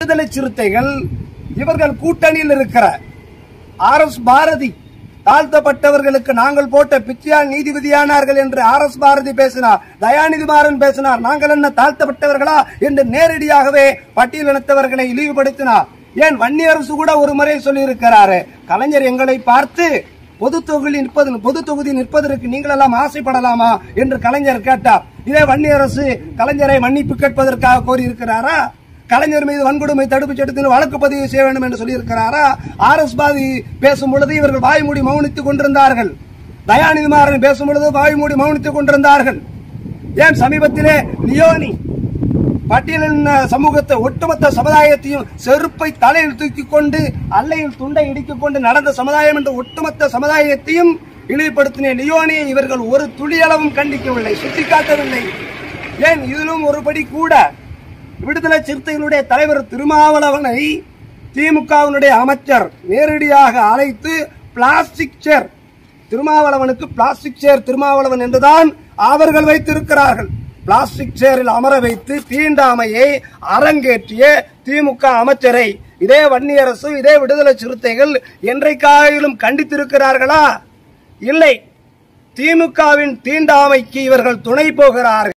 விடுதலை சிறுத்தைகள் இவர்கள் கூட்டணியில் இருக்கிற ஆர் எஸ் பாரதி தாழ்த்தப்பட்டவர்களுக்கு நாங்கள் போட்ட பிச்சையால் நீதிபதியானார்கள் என்று ஆர் எஸ் பாரதி பேசினார் தயாநிதி மாறன் பேசினார் நாங்கள் என்ன தாழ்த்தப்பட்டவர்களா என்று நேரடியாகவே பட்டியலினத்தவர்களை இழிவுபடுத்தினார் ஏன் வன்னி அரசு கூட ஒரு முறை சொல்லியிருக்கிறாரு கலைஞர் எங்களை பார்த்து பொது தொகுதி நிற்பது பொது தொகுதி நிற்பதற்கு நீங்கள் எல்லாம் ஆசைப்படலாமா என்று கலைஞர் கேட்டார் இதே வன்னி அரசு கலைஞரை மன்னிப்பு கேட்பதற்காக கோரியிருக்கிறாரா கலைஞர் மீது வன்கொடுமை தடுப்பு சட்டத்தில் வழக்கு பதிவு செய்ய வேண்டும் என்று சொல்லியிருக்கிறாரா ஆர் எஸ் பாதி பேசும் பொழுது இவர்கள் வாய்மூடி மௌனித்துக் கொண்டிருந்தார்கள் தயாநிதி மாறன் பேசும் பொழுது வாய்மூடி மௌனித்துக் கொண்டிருந்தார்கள் ஏன் சமீபத்திலே லியோனி பட்டியலின் சமூகத்தை ஒட்டுமொத்த சமுதாயத்தையும் செருப்பை தலையில் தூக்கிக் கொண்டு அல்லையில் துண்டை இடித்துக் கொண்டு நடந்த சமுதாயம் என்ற ஒட்டுமொத்த சமுதாயத்தையும் இழிவுபடுத்தின லியோனியை இவர்கள் ஒரு துளியளவும் கண்டிக்கவில்லை சுட்டிக்காட்டவில்லை ஏன் இதிலும் ஒருபடி கூட விடுதலை சிறுத்தைகளுடைய தலைவர் திருமாவளவனை திமுகவினுடைய அமைச்சர் நேரடியாக அழைத்து பிளாஸ்டிக் சேர் திருமாவளவனுக்கு பிளாஸ்டிக் சேர் திருமாவளவன் என்றுதான் அவர்கள் வைத்திருக்கிறார்கள் பிளாஸ்டிக் சேரில் அமர வைத்து தீண்டாமையை அரங்கேற்றிய திமுக அமைச்சரை இதே வன்னியரசு இதே விடுதலை சிறுத்தைகள் என்றைக்காயிலும் கண்டித்திருக்கிறார்களா இல்லை திமுகவின் தீண்டாமைக்கு இவர்கள் துணை போகிறார்கள்